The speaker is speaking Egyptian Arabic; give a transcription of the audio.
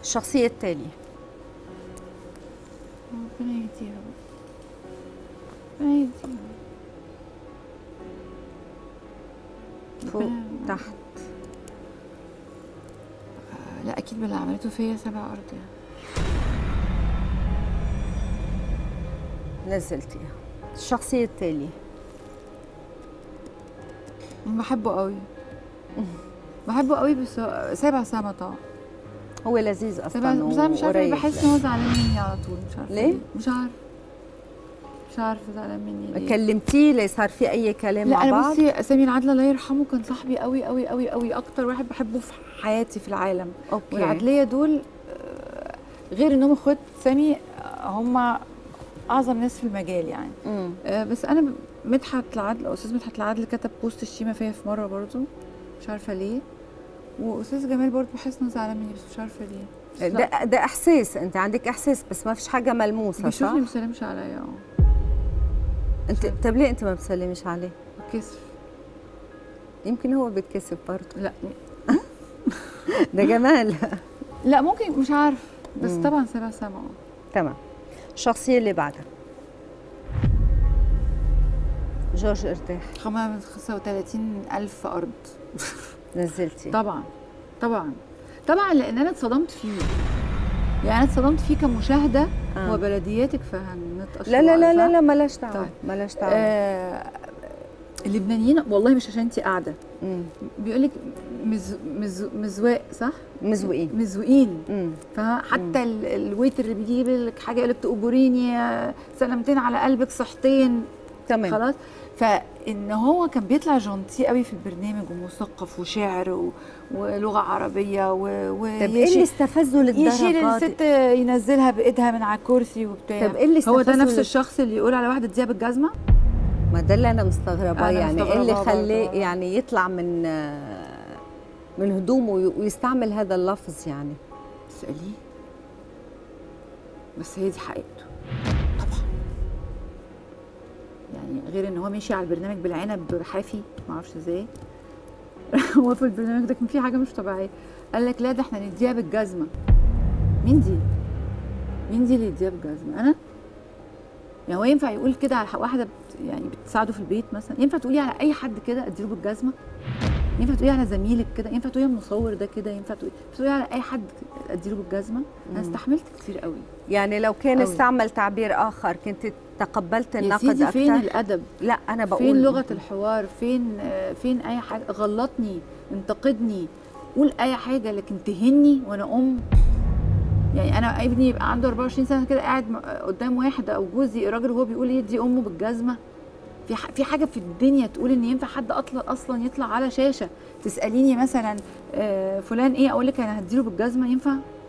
الشخصيه التاليه ربنا يهديها بقى. ربنا يهديها فوق ربنا- تحت آه، لا اكيد باللي عملته فيا سبع ارض يعني نزلتيها الشخصيه التاليه بحبه قوي بحبه قوي بس هو- سابع سما طبعا هو لذيذ سابع اصلا بس انا مش عارفه وقريب بحس ان هو زعلان مني على طول مش عارفه ليه؟ مش عارفه مش عارفه زعلان مني ليه كلمتيه ليه صار في اي كلام لا مع انا بعض بصي سامي العدل الله يرحمه كان صاحبي قوي قوي قوي قوي اكتر واحد بحبه في حياتي في العالم اوكي والعدليه دول آه، غير انهم اخوات سامي آه، هم اعظم ناس في المجال يعني مم. آه، بس انا ب- مدحت العدل استاذ مدحت العدل كتب بوست الشيمه فيا في مره برضو مش عارفه ليه واستاذ جمال برضو بحس انه زعلان مني بس مش عارفه ليه بس لا، ده ده احساس انت عندك احساس بس ما فيش حاجه ملموسه صح بيشوفني ما بيسلمش عليا اه انت طب ليه انت ما بتسلمش عليه كسف يمكن هو بيتكسف برضه لا ده جمال لا ممكن مش عارف بس مم. طبعا سبع سما اه تمام الشخصيه اللي بعدها جورج ارتاح 35 ألف أرض نزلتي طبعا طبعا طبعا لأن أنا اتصدمت فيه يعني أنا اتصدمت فيه كمشاهدة آه. وبلدياتك فهنطقش لا لا لا لا صح؟ لا ملاش دعوه طيب. ملاش دعوه آه اللبنانيين والله مش عشان انت قاعده مم. بيقول لك مز مز مزواق صح؟ مزوقين مزوقين مم. فحتى ال- الويتر اللي بيجيب لك حاجه يقول لك تقبريني آه، سلامتين على قلبك صحتين تمام خلاص فان هو كان بيطلع جونتي قوي في البرنامج ومثقف وشاعر و... ولغه عربيه و... و... طب ايه اللي استفزه يشيل للدرجه دي؟ الست ينزلها بايدها من على الكرسي وبتاع طب ايه اللي هو ده استفزه نفس لل- الشخص اللي يقول على واحده اديها بالجزمه ما ده اللي انا مستغربه أنا يعني ايه اللي مستغرباه خلاه برضه. يعني يطلع من آه، من هدومه وي- ويستعمل هذا اللفظ يعني تساليه بس هي دي حقيقته طبعا يعني غير ان هو ماشي على البرنامج بالعنب حافي ما اعرفش ازاي هو في البرنامج ده كان في حاجه مش طبيعيه قال لك لا ده احنا نديها بالجزمه مين دي مين دي اللي يديها بالجزمه انا يعني هو ينفع يقول كده على واحده بت يعني بتساعده في البيت مثلا ينفع تقولي على اي حد كده اديله بالجزمه ينفع تقولي على زميلك كده ينفع تقولي على المصور ده كده ينفع تقولي تقولي على اي حد اديله بالجزمه انا مم. استحملت كتير قوي يعني لو كان أوي. استعمل تعبير اخر كنت تقبلت يا النقد سيدي فين اكثر الادب لا انا بقول فين لغه الحوار فين آه، فين اي حاجه غلطني انتقدني قول اي حاجه لكن تهني وانا ام يعني انا ابني يبقى عنده 24 سنه كده قاعد م- قدام واحد او جوزي راجل وهو بيقول يدي امه بالجزمه في ح- في حاجه في الدنيا تقول ان ينفع حد اصلا اصلا يطلع على شاشه تساليني مثلا آه، فلان ايه اقول لك انا هديله بالجزمه ينفع